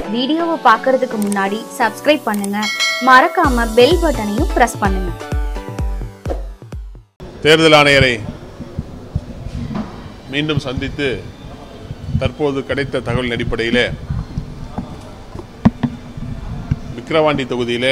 வீடியோவை பார்க்கறதுக்கு முன்னாடி சப்ஸ்கிரைப் பண்ணுங்க மறக்காம பெல் பட்டனையும் பிரஸ் பண்ணுங்க தேர்தல் ஆணையரை மீண்டும் சந்தித்து தற்போது கிடைத்த தகவலின் அடிப்படையிலே விக்கிரவாண்டி தொகுதியிலே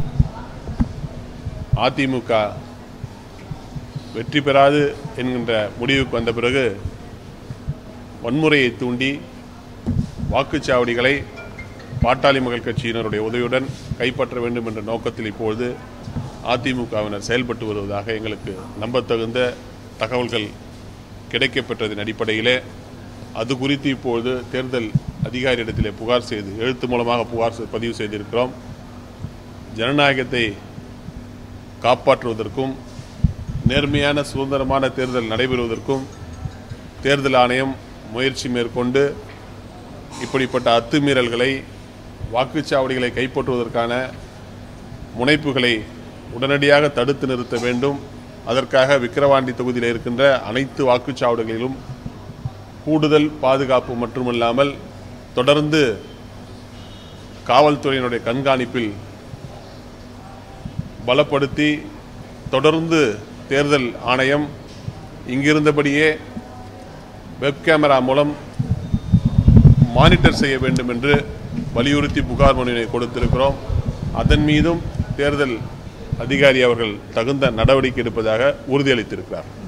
அதிமுக வெற்றி பெறாது என்கின்ற முடிவுக்கு வந்த பிறகு வன்முறையை தூண்டி வாக்குச்சாவடிகளை பாட்டாளி மக்கள் கட்சியினருடைய உதவியுடன் கைப்பற்ற வேண்டும் என்ற நோக்கத்தில் இப்பொழுது அதிமுகவினர் செயல்பட்டு வருவதாக எங்களுக்கு நம்பத்தகுந்த தகவல்கள் கிடைக்கப்பெற்றதன் அடிப்படையிலே அது குறித்து இப்பொழுது தேர்தல் அதிகாரியிடத்திலே புகார் செய்து எழுத்து மூலமாக புகார் செ- பதிவு செய்திருக்கிறோம் ஜனநாயகத்தை காப்பாற்றுவதற்கும் நேர்மையான சுதந்திரமான தேர்தல் நடைபெறுவதற்கும் தேர்தல் ஆணையம் முயற்சி மேற்கொண்டு இப்படிப்பட்ட அத்துமீறல்களை வாக்குச்சாவடிகளை கைப்பற்றுவதற்கான முனைப்புகளை உடனடியாக தடுத்து நிறுத்த வேண்டும் அதற்காக விக்கிரவாண்டி தொகுதியில் இருக்கின்ற அனைத்து வாக்குச்சாவடிகளிலும் கூடுதல் பாதுகாப்பு மட்டுமல்லாமல் தொடர்ந்து காவல்துறையினுடைய கண்காணிப்பில் பலப்படுத்தி தொடர்ந்து தேர்தல் ஆணையம் இங்கிருந்தபடியே வெப் கேமரா மூலம் மானிட்டர் செய்ய வேண்டும் என்று வலியுறுத்தி புகார் மனுவினை கொடுத்திருக்கிறோம் அதன் மீதும் தேர்தல் அதிகாரி அவர்கள் தகுந்த நடவடிக்கை எடுப்பதாக உறுதியளித்திருக்கிறார்